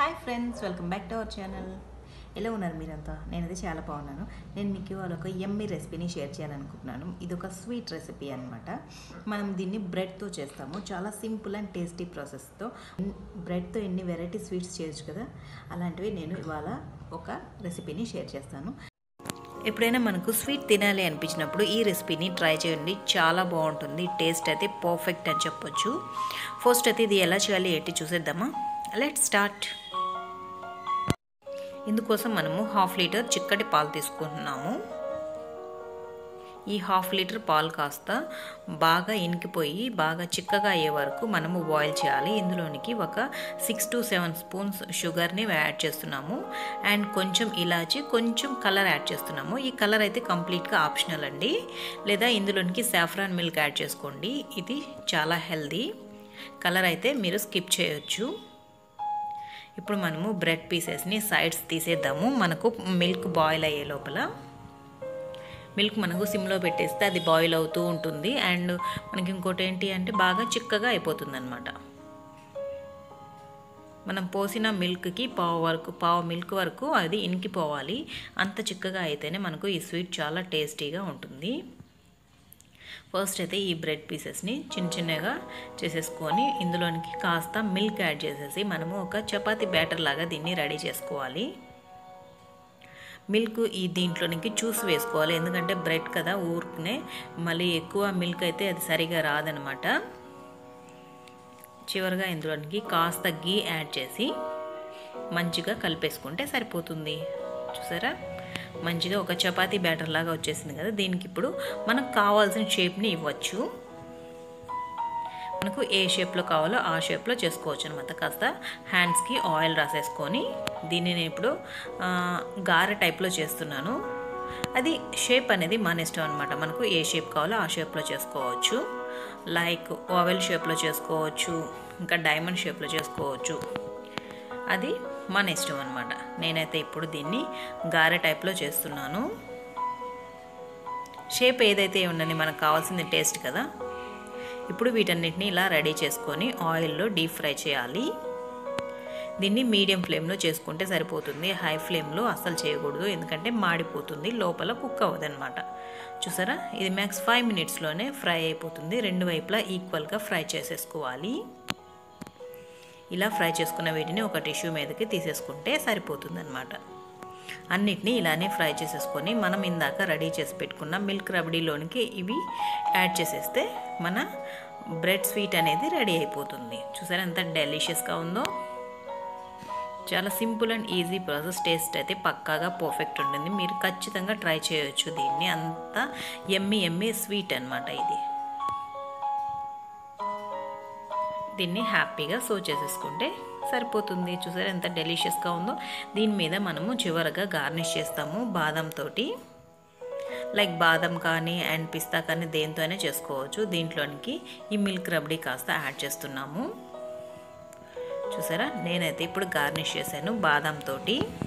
hi friends welcome back to our channel ఎలా ఉన్నారు మీరంతా నేనైతే చాలా బాగున్నాను నేను మీకు ఇవాళ ఒక ఎమ్మి రెసిపీని షేర్ చేయాలనుకుంటున్నాను ఇది ఒక స్వీట్ రెసిపీ అనమాట మనం దీన్ని బ్రెడ్తో చేస్తాము చాలా సింపుల్ అండ్ టేస్టీ ప్రాసెస్తో బ్రెడ్తో ఎన్ని వెరైటీ స్వీట్స్ చేయొచ్చు కదా అలాంటివి నేను ఇవాళ ఒక రెసిపీని షేర్ చేస్తాను ఎప్పుడైనా మనకు స్వీట్ తినాలి అనిపించినప్పుడు ఈ రెసిపీని ట్రై చేయండి చాలా బాగుంటుంది టేస్ట్ అయితే పర్ఫెక్ట్ అని చెప్పొచ్చు ఫస్ట్ అయితే ఇది ఎలా చేయాలి ఏంటి చూసేద్దామా లెట్ స్టార్ట్ ఇందుకోసం మనము హాఫ్ లీటర్ చిక్కటి పాలు తీసుకుంటున్నాము ఈ హాఫ్ లీటర్ పాలు కాస్త బాగా ఇనికిపోయి బాగా చిక్కగా అయ్యే వరకు మనము బాయిల్ చేయాలి ఇందులోనికి ఒక సిక్స్ టు సెవెన్ స్పూన్స్ షుగర్ని యాడ్ చేస్తున్నాము అండ్ కొంచెం ఇలాచి కొంచెం కలర్ యాడ్ చేస్తున్నాము ఈ కలర్ అయితే కంప్లీట్గా ఆప్షనల్ అండి లేదా ఇందులోనికి సాఫ్రాన్ మిల్క్ యాడ్ చేసుకోండి ఇది చాలా హెల్దీ కలర్ అయితే మీరు స్కిప్ చేయొచ్చు ఇప్పుడు మనము బ్రెడ్ పీసెస్ని సైడ్స్ తీసేద్దాము మనకు మిల్క్ బాయిల్ అయ్యే లోపల మిల్క్ మనకు సిమ్లో పెట్టేస్తే అది బాయిల్ అవుతూ ఉంటుంది అండ్ మనకి ఇంకోటి ఏంటి అంటే బాగా చిక్కగా అయిపోతుంది అనమాట మనం పోసిన మిల్క్కి పావు వరకు పావు మిల్క్ వరకు అది ఇనికిపోవాలి అంత చిక్కగా అయితేనే మనకు ఈ స్వీట్ చాలా టేస్టీగా ఉంటుంది ఫస్ట్ అయితే ఈ బ్రెడ్ పీసెస్ని చిన్న చిన్నగా చేసేసుకొని ఇందులోనికి కాస్త మిల్క్ యాడ్ చేసేసి మనము ఒక చపాతీ బ్యాటర్ లాగా దీన్ని రెడీ చేసుకోవాలి మిల్క్ ఈ దీంట్లోనికి చూసి వేసుకోవాలి ఎందుకంటే బ్రెడ్ కదా ఊరికనే మళ్ళీ ఎక్కువ మిల్క్ అయితే అది సరిగా రాదనమాట చివరిగా ఇందులోనికి కాస్త గీ యాడ్ చేసి మంచిగా కలిపేసుకుంటే సరిపోతుంది చూసారా మంచిగా ఒక చపాతీ బ్యాటర్ లాగా వచ్చేసింది కదా దీనికి ఇప్పుడు మనకు కావాల్సిన షేప్ని ఇవ్వచ్చు మనకు ఏ షేప్లో కావాలో ఆ షేప్లో చేసుకోవచ్చు అనమాట కాస్త హ్యాండ్స్కి ఆయిల్ రాసేసుకొని దీన్ని నేను ఇప్పుడు గారె టైప్లో చేస్తున్నాను అది షేప్ అనేది మన ఇష్టం అనమాట మనకు ఏ షేప్ కావాలో ఆ షేప్లో చేసుకోవచ్చు లైక్ ఓవెల్ షేప్లో చేసుకోవచ్చు ఇంకా డైమండ్ షేప్లో చేసుకోవచ్చు అది మన ఇష్టం అనమాట నేనైతే ఇప్పుడు దీన్ని గారె టైప్లో చేస్తున్నాను షేప్ ఏదైతే ఉండని మనకు కావాల్సింది టేస్ట్ కదా ఇప్పుడు వీటన్నిటిని ఇలా రెడీ చేసుకొని ఆయిల్లో డీప్ ఫ్రై చేయాలి దీన్ని మీడియం ఫ్లేమ్లో చేసుకుంటే సరిపోతుంది హై ఫ్లేమ్లో అస్సలు చేయకూడదు ఎందుకంటే మాడిపోతుంది లోపల కుక్ అవ్వదనమాట చూసారా ఇది మ్యాక్స్ ఫైవ్ మినిట్స్లోనే ఫ్రై అయిపోతుంది రెండు వైపులా ఈక్వల్గా ఫ్రై చేసేసుకోవాలి ఇలా ఫ్రై చేసుకున్న వీటిని ఒక టిష్యూ మీదకి తీసేసుకుంటే సరిపోతుంది అనమాట అన్నిటినీ ఇలానే ఫ్రై చేసేసుకొని మనం ఇందాక రెడీ చేసి పెట్టుకున్న మిల్క్ రబడీలోనికి ఇవి యాడ్ చేసేస్తే మన బ్రెడ్ స్వీట్ అనేది రెడీ అయిపోతుంది చూసారా ఎంత డెలిషియస్గా ఉందో చాలా simple and easy process taste అయితే పక్కాగా పర్ఫెక్ట్ ఉంటుంది మీరు ఖచ్చితంగా ట్రై చేయొచ్చు దీన్ని అంత ఎమ్మి ఎమ్మి స్వీట్ అనమాట ఇది దీన్ని హ్యాపీగా సర్వ్ చేసేసుకుంటే సరిపోతుంది చూసారు ఎంత డెలిషియస్గా ఉందో దీని మీద మనము చివరగా గార్నిష్ చేస్తాము బాదంతో లైక్ బాదం కానీ అండ్ పిస్తా కానీ దేంతోనే చేసుకోవచ్చు దీంట్లోనికి ఈ మిల్క్ రబడీ కాస్త యాడ్ చేస్తున్నాము చూసారా నేనైతే ఇప్పుడు గార్నిష్ చేశాను బాదంతో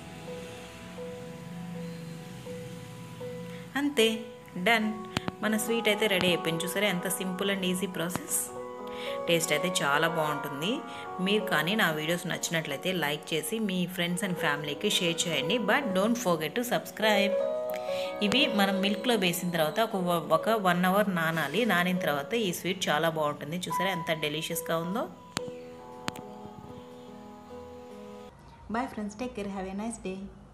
అంతే డన్ మన స్వీట్ అయితే రెడీ అయిపోయింది చూసారా ఎంత simple and easy process taste అయితే చాలా బాగుంటుంది మీరు కానీ నా వీడియోస్ నచ్చినట్లయితే లైక్ చేసి మీ ఫ్రెండ్స్ అండ్ ఫ్యామిలీకి షేర్ చేయండి but don't forget to subscribe ఇవి మనం మిల్క్లో వేసిన తర్వాత ఒక ఒక వన్ అవర్ నానాలి నానిన తర్వాత ఈ స్వీట్ చాలా బాగుంటుంది చూసారా ఎంత డెలిషియస్గా ఉందో bye friends take care have a nice day